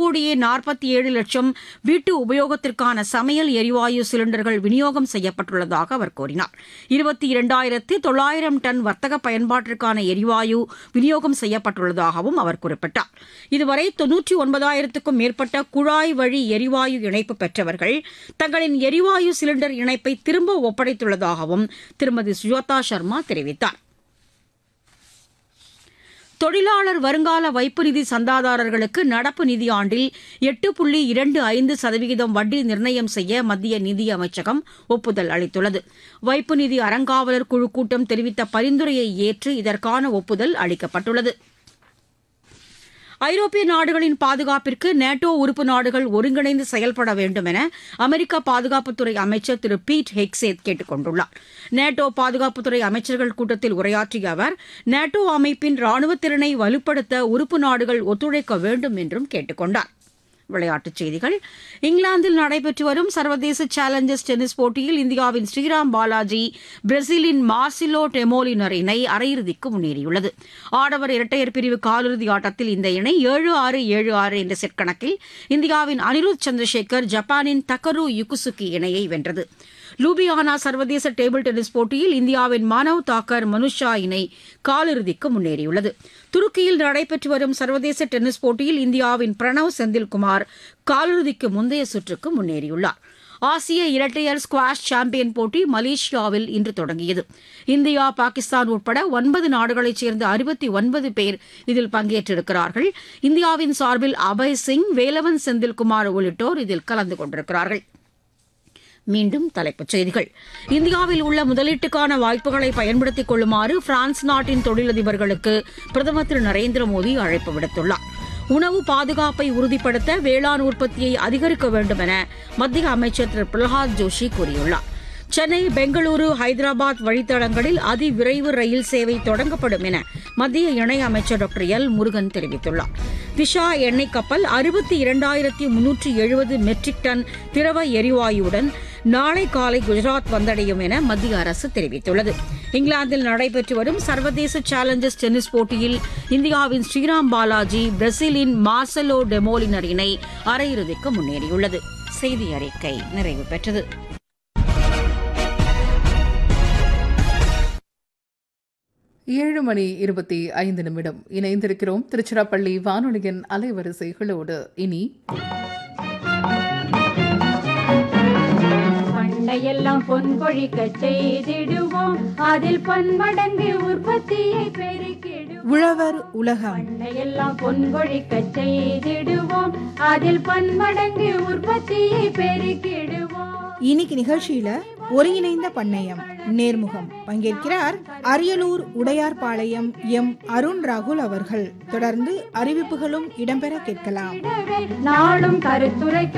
கோடியே நாற்பத்தி ஏழு லட்சம் வீட்டு உபயோகத்திற்கான சமையல் எரிவாயு சிலிண்டர்கள் விநியோகம் செய்யப்பட்டுள்ளதாக அவர் கூறினார் இருபத்தி இரண்டாயிரத்து தொள்ளாயிரம் டன் வர்த்தக பயன்பாட்டிற்கான எரிவாயு விநியோகம் செய்யப்பட்டுள்ளதாகவும் அவர் குறிப்பிட்டார் இதுவரை தொன்னூற்றி ஒன்பதாயிரத்துக்கும் மேற்பட்ட குழாய் வழி எரிவாயு இணைப்பு பெற்றவர்கள் தங்களின் எரிவாயு சிலிண்டர் இணைப்பை திரும்ப ஒப்படைத்துள்ளதாகவும் திருமதி சுஜாதா சர்மா தெரிவித்தார் தொழிலாளர் வருங்கால வைப்பு நிதி சந்தாதாரர்களுக்கு நடப்பு நிதியாண்டில் எட்டு புள்ளி இரண்டு ஐந்து சதவிகிதம் வட்டி நிர்ணயம் செய்ய மத்திய நிதி அமைச்சகம் ஒப்புதல் அளித்துள்ளது வைப்பு நிதி அறங்காவலர் குழு கூட்டம் தெரிவித்த பரிந்துரையை ஏற்று இதற்கான ஒப்புதல் அளிக்கப்பட்டுள்ளது ஐரோப்பிய நாடுகளின் பாதுகாப்பிற்கு நேட்டோ உறுப்பு நாடுகள் ஒருங்கிணைந்து செயல்பட வேண்டும் என அமெரிக்க பாதுகாப்புத்துறை அமைச்சர் திரு பீட் ஹெக்சேத் கேட்டுக் கொண்டுள்ளார் நேட்டோ பாதுகாப்புத்துறை அமைச்சர்கள் கூட்டத்தில் உரையாற்றிய அவர் நேட்டோ அமைப்பின் ராணுவ திறனை வலுப்படுத்த உறுப்பு நாடுகள் ஒத்துழைக்க வேண்டும் என்றும் கேட்டுக் கொண்டார் விளையாட்டுச் செய்திகள் இங்கிலாந்தில் நடைபெற்று வரும் சர்வதேச சேலஞ்சர்ஸ் டென்னிஸ் போட்டியில் இந்தியாவின் ஸ்ரீராம் பாலாஜி பிரேசிலின் மார்சிலோ டெமோலினர் இணை அரையிறுதிக்கு முன்னேறியுள்ளது ஆடவர் இரட்டையர் பிரிவு காலிறுதி ஆட்டத்தில் இந்த இணை ஏழு ஆறு ஏழு ஆறு என்ற செட் கணக்கில் இந்தியாவின் அனிருத் சந்திரசேகர் ஜப்பானின் தக்கரு யுகுசுகி இணையை வென்றது லூபியானா சர்வதேச டேபிள் டென்னிஸ் போட்டியில் இந்தியாவின் மானவ் தாக்கர் மனுஷா இணை காலிறுதிக்கு முன்னேறியுள்ளது துருக்கியில் நடைபெற்று வரும் சர்வதேச டென்னிஸ் போட்டியில் இந்தியாவின் பிரணவ் செந்தில்குமார் காலிறுதிக்கு முந்தைய சுற்றுக்கு முன்னேறியுள்ளார் ஆசிய இரட்டையர் ஸ்குவாஷ் சாம்பியன் போட்டி மலேசியாவில் இன்று தொடங்கியது இந்தியா பாகிஸ்தான் உட்பட ஒன்பது நாடுகளைச் சேர்ந்த அறுபத்தி ஒன்பது பேர் இதில் பங்கேற்றிருக்கிறார்கள் இந்தியாவின் சார்பில் அபய் சிங் வேலவன் செந்தில்குமார் உள்ளிட்டோர் இதில் கலந்து கொண்டிருக்கிறார்கள் மீண்டும் தலைப்புச் செய்திகள் இந்தியாவில் உள்ள முதலீட்டுக்கான வாய்ப்புகளை பயன்படுத்திக் கொள்ளுமாறு பிரான்ஸ் நாட்டின் தொழிலதிபர்களுக்கு பிரதமர் திரு நரேந்திர மோடி அழைப்பு விடுத்துள்ளார் உணவு பாதுகாப்பை உறுதிப்படுத்த வேளாண் உற்பத்தியை அதிகரிக்க வேண்டும் என மத்திய அமைச்சர் திரு பிரகலாத் ஜோஷி கூறியுள்ளார் சென்னை பெங்களூரு ஹைதராபாத் வழித்தடங்களில் அதிவிரைவு ரயில் சேவை தொடங்கப்படும் என மத்திய இணையமைச்சர் டாக்டர் எல் முருகன் தெரிவித்துள்ளார் திஷா எண்ணெய் கப்பல் அறுபத்தி இரண்டாயிரத்தி முன்னூற்றி எழுபது மெட்ரிக் டன் திரவ எரிவாயுடன் நாளை காலை குஜராத் வந்தடையும் என மத்திய அரசு தெரிவித்துள்ளது இங்கிலாந்தில் நடைபெற்று வரும் சர்வதேச சேலஞ்சர்ஸ் டென்னிஸ் போட்டியில் இந்தியாவின் ஸ்ரீராம் பாலாஜி பிரேசிலின் மார்சலோ டெமோலினர் இணை அரையிறுதிக்கு முன்னேறியுள்ளது செய்தி அறிக்கை நிறைவு பெற்றது ஏழு மணி இருபத்தி ஐந்து நிமிடம் இணைந்திருக்கிறோம் திருச்சிராப்பள்ளி வானொலியின் அலைவரிசைகளோடு இனி பண்டையெல்லாம் பொன் கொழிக்க செய்திடுவோம் அதில் பன்மடங்கு உற்பத்தியை பெருக்கிடுவோம் உழவர் உலகம் பண்டையெல்லாம் பொன் கொழிக்க செய்திடுவோம் அதில் பன்மடங்கு உற்பத்தியை பெருக்கிடுவோம் இன்னைக்கு நிகழ்ச்சியில ஒருங்கிணைந்த பண்ணையம் நேர்முகம் பங்கேற்கிறார் அரியலூர் உடையார்பாளையம் எம் அருண் ராகுல் அவர்கள் தொடர்ந்து அறிவிப்புகளும் இடம்பெற கேட்கலாம் நாளும் கருத்துரைக்கும்